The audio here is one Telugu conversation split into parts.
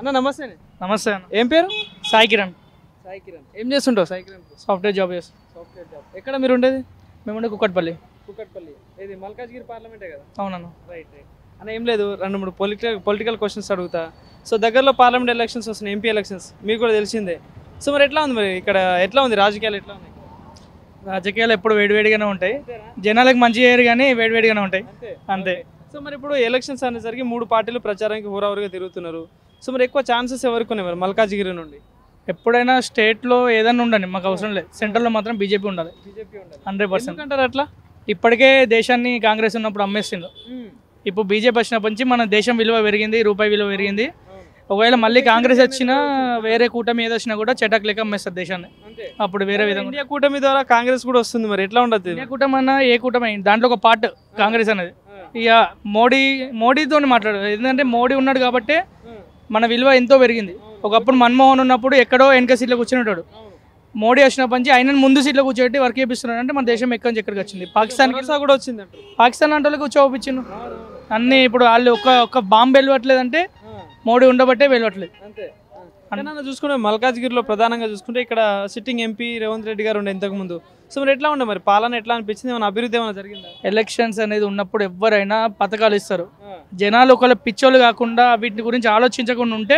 అన్న నమస్తే నమస్తే అన్న ఏం పేరు సాయి కిరణ్ సాయి కిరణ్ ఏం చేస్తుంటావు సాయి కిరణ్ సాఫ్ట్వేర్ జాబ్ చేస్తాం సాఫ్ట్వేర్ జాబ్ ఎక్కడ మీరు ఉండేది మేము ఉండే కుక్కట్పల్లి కుక్కట్పల్లి ఇది మల్కాజ్గిరి పార్లమెంటే కదా అవునన్న రైట్ రైట్ అన్న ఏం లేదు రెండు మూడు పొలిటికల్ పొలిటికల్ క్వశ్చన్స్ అడుగుతా సో దగ్గరలో పార్లమెంట్ ఎలక్షన్స్ వస్తున్నాయి ఎంపీ ఎలక్షన్స్ మీకు కూడా తెలిసిందే సో మరి ఎట్లా ఉంది మరి ఇక్కడ ఎట్లా ఉంది రాజకీయాలు ఎట్లా ఉన్నాయి రాజకీయాలు ఎప్పుడు వేడివేడిగానే ఉంటాయి జనాలకు మంచి చేయరు కానీ వేడివేడిగానే ఉంటాయి అంతే అంతే సో మరి ఇప్పుడు ఎలక్షన్స్ అనేసరికి మూడు పార్టీలు ప్రచారానికి హోరావరిగా తిరుగుతున్నారు సో మరి ఎక్కువ ఛాన్సెస్ ఎవరికి ఉన్నాయి మరి మల్కాజ్గిరి నుండి ఎప్పుడైనా స్టేట్లో ఏదైనా ఉండండి మాకు అవసరం లేదు సెంట్రల్లో మాత్రం బీజేపీ ఉండాలి బీజేపీ ఉండాలి హండ్రెడ్ పర్సెంట్ ఎందుకంటారు అట్లా ఇప్పటికే దేశాన్ని కాంగ్రెస్ ఉన్నప్పుడు అమ్మేసిండు ఇప్పుడు బీజేపీ వచ్చినప్పటి నుంచి మన దేశం విలువ పెరిగింది రూపాయి విలువ పెరిగింది ఒకవేళ మళ్ళీ కాంగ్రెస్ వచ్చినా వేరే కూటమి ఏది వచ్చినా కూడా చెటక్ లెక్క అమ్మేస్తారు దేశాన్ని అంతే అప్పుడు వేరే విధంగా ఇండియా కూటమి ద్వారా కాంగ్రెస్ కూడా వస్తుంది మరి ఎట్లా ఉండదు ఏ కూటమి అన్నా ఏ కూటమి అయినా దాంట్లో ఒక పార్ట్ కాంగ్రెస్ అనేది ఇక మోడీ మోడీతో మాట్లాడు ఎందుకంటే మోడీ ఉన్నాడు కాబట్టి మన విలువ ఎంతో పెరిగింది ఒకప్పుడు మన్మోహన్ ఉన్నప్పుడు ఎక్కడో వెనక సీట్లో కూర్చునేటాడు మోడీ వచ్చినప్పటి నుంచి ఆయన ముందు సీట్లో కూర్చోబెట్టి వర్క్ చేపిస్తున్నాడు అంటే మన దేశం ఎక్కడి నుంచి ఎక్కడికి వచ్చింది పాకిస్తాన్కి భరోసా కూడా వచ్చింది అంటారు పాకిస్తాన్ అంటే వాళ్ళకి కూర్చోపించిండు అన్ని ఇప్పుడు వాళ్ళు ఒక ఒక బాంబు వెలవట్లేదంటే మోడీ ఉండబట్టే వెలవట్లేదు అంతే కానీ చూసుకుంటే మల్కాజ్గిరిలో ప్రధానంగా చూసుకుంటే ఇక్కడ సిట్టింగ్ ఎంపీ రేవంత్ రెడ్డి గారు ఉండే ఇంతకు ముందు సో మరి ఎట్లా ఉండే మరి పాలన ఎట్లా అనిపించింది ఏమైనా అభివృద్ధి ఏమైనా జరిగిందా ఎలక్షన్స్ అనేది ఉన్నప్పుడు ఎవరైనా పథకాలు ఇస్తారు జనాలు ఒకవేళ పిచ్చోళ్ళు కాకుండా వీటి గురించి ఆలోచించకుండా ఉంటే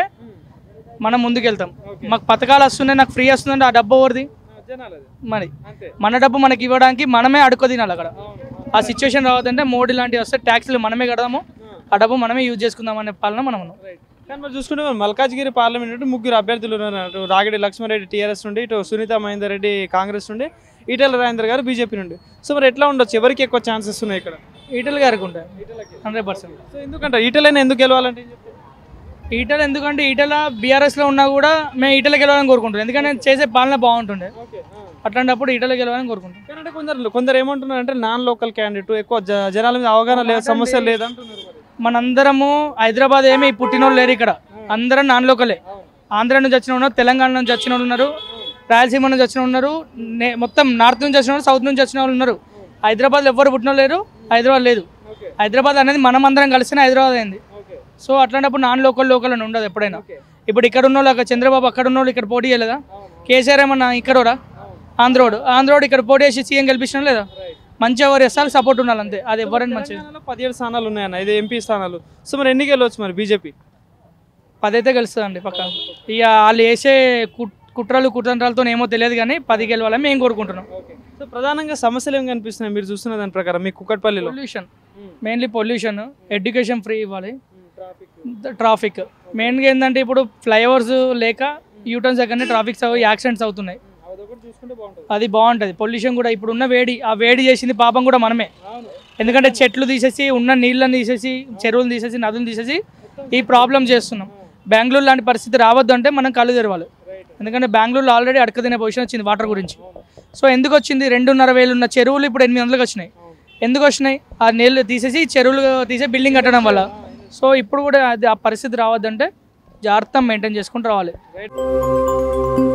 మనం ముందుకెళ్తాం Okay. మాకు పథకాలు వస్తున్నాయి నాకు ఫ్రీ వస్తుందంటే ఆ డబ్బు ఎవరిది జనాలు అది మరి అంతే మన డబ్బు మనకి ఇవ్వడానికి మనమే అడుక్కో తినాలి అక్కడ ఆ సిచ్యువేషన్ రావద్దంటే మోడీ లాంటివి వస్తే ట్యాక్స్లు మనమే కడదాము ఆ డబ్బు మనమే యూజ్ చేసుకుందాం అనే పాలన మనం ఉన్నాం రైట్ కానీ మరి చూసుకుంటే మరి మల్కాజ్గిరి పార్లమెంట్ నుండి ముగ్గురు అభ్యర్థులు ఉన్నారు అటు రాగిడి లక్ష్మారెడ్డి టీఆర్ఎస్ నుండి ఇటు సునీత మహేందర్ రెడ్డి కాంగ్రెస్ నుండి ఈటెల రాజేందర్ గారు బీజేపీ నుండి సో మరి ఎట్లా ఉండొచ్చు ఎవరికి ఎక్కువ ఛాన్సెస్ ఉన్నాయి ఇక్కడ ఈటలు గారికి ఉంటాయి హండ్రెడ్ పర్సెంట్ సో ఎందుకంటే ఈటెలైనా ఎందుకు గెలవాలంటే ఏం చెప్తారు? ఈటలు ఎందుకంటే ఈటల బీఆర్ఎస్లో ఉన్నా కూడా మేము ఈటలు గెలవాలని కోరుకుంటాం ఎందుకంటే చేసే పాలన బాగుంటుండే అట్లాంటప్పుడు ఈటలు గెలవాలని కోరుకుంటాం కానీ అంటే కొందరు కొందరు ఏమంటున్నారు అంటే నాన్ లోకల్ క్యాండిడేట్ ఎక్కువ జ- జనాల మీద అవగాహన లేదు సమస్య లేదంటున్నారు మరి. మనందరము హైదరాబాద్ ఏమి పుట్టినోళ్ళు లేరు ఇక్కడ అందరం నాన్ లోకలే ఆంధ్ర నుంచి వచ్చిన ఉన్నారు తెలంగాణ నుంచి వచ్చిన వాళ్ళు ఉన్నారు రాయలసీమ నుంచి వచ్చిన వాళ్ళు ఉన్నారు నే- మొత్తం నార్త్ నుంచి వచ్చిన వాళ్ళు సౌత్ నుంచి వచ్చిన వాళ్ళు ఉన్నారు హైదరాబాద్లో ఎవ్వరు పుట్టిన వాళ్ళు లేరు హైదరాబాద్ లేదు ఓకే హైదరాబాద్ అనేది మనం అందరం కలిసిన హైదరాబాద్ అయింది ఓకే సో అట్లాంటప్పుడు నాన్ లోకల్ లోకల్ అని ఉండదు ఎప్పుడైనా ఓకే ఇప్పుడు ఇక్కడ ఉన్న వాళ్ళు అక్కడ చంద్రబాబు అక్కడ ఉన్న వాళ్ళు ఇక్కడ పోటీ చేయలేదా కేసీఆర్ ఏమన్నా ఇక్కడోరా ఆంధ్రోడు ఆంధ్రోడు ఇక్కడ పోటీ చేసి సీఎం గెలిపించడం లేదా మంచి ఎవరు వేస్తారు సపోర్ట్ ఉండాలి అంతే అది ఎవరైనా మంచిది తెలంగాణలో పదిహేడు స్థానాలు ఉన్నాయన్న ఇది ఎంపీ స్థానాలు సో మరి ఎన్ని గెలవచ్చు మరి బీజేపీ పది అయితే గెలుస్తుందండి పక్క ఇక వాళ్ళు వేసే కుట్- కుట్రలు కుతంత్రాలతో ఏమో తెలియదు కానీ పది గెలవాలని మేము కోరుకుంటున్నాం ఓకే సో ప్రధానంగా సమస్యలు ఏం కనిపిస్తున్నాయి మీరు చూస్తున్న దాని ప్రకారం మీ కుక్కట్పల్లిలో pollution mainly pollution education free ఇవ్వాలి ట్రాఫిక్ మెయిన్గా ఏంటంటే ఇప్పుడు ఫ్లైఓవర్స్ లేక యూటర్న్స్ దగ్గరనే ట్రాఫిక్స్ యాక్సిడెంట్స్ అవుతున్నాయి అదొకటి చూసుకుంటే బాగుంటుంది అది బాగుంటుంది పొల్యూషన్ కూడా ఇప్పుడు ఉన్న వేడి ఆ వేడి చేసింది పాపం కూడా మనమే అవును ఎందుకంటే చెట్లు తీసేసి ఉన్న నీళ్ళని తీసేసి చెరువులు తీసేసి నదులు తీసేసి ఈ ప్రాబ్లం చేస్తున్నాం బెంగళూరు లాంటి పరిస్థితి రావద్దు అంటే మనం కళ్ళు తెరవాలి ఎందుకంటే బెంగళూరులో ఆల్రెడీ అడక తినే పొజిషన్ వచ్చింది వాటర్ గురించి సో ఎందుకు వచ్చింది రెండున్నర వేలు ఉన్న చెరువులు ఇప్పుడు ఎనిమిది వందలకు వచ్చినాయి ఎందుకు వచ్చినాయి ఆ నీళ్ళు తీసేసి చెరువులు తీసే బిల్డింగ్ కట్టడం వల్ల సో ఇప్పుడు కూడా అది ఆ పరిస్థితి రావద్దంటే జాగ్రత్త మెయింటైన్ చేసుకుంటూ రావాలి రైట్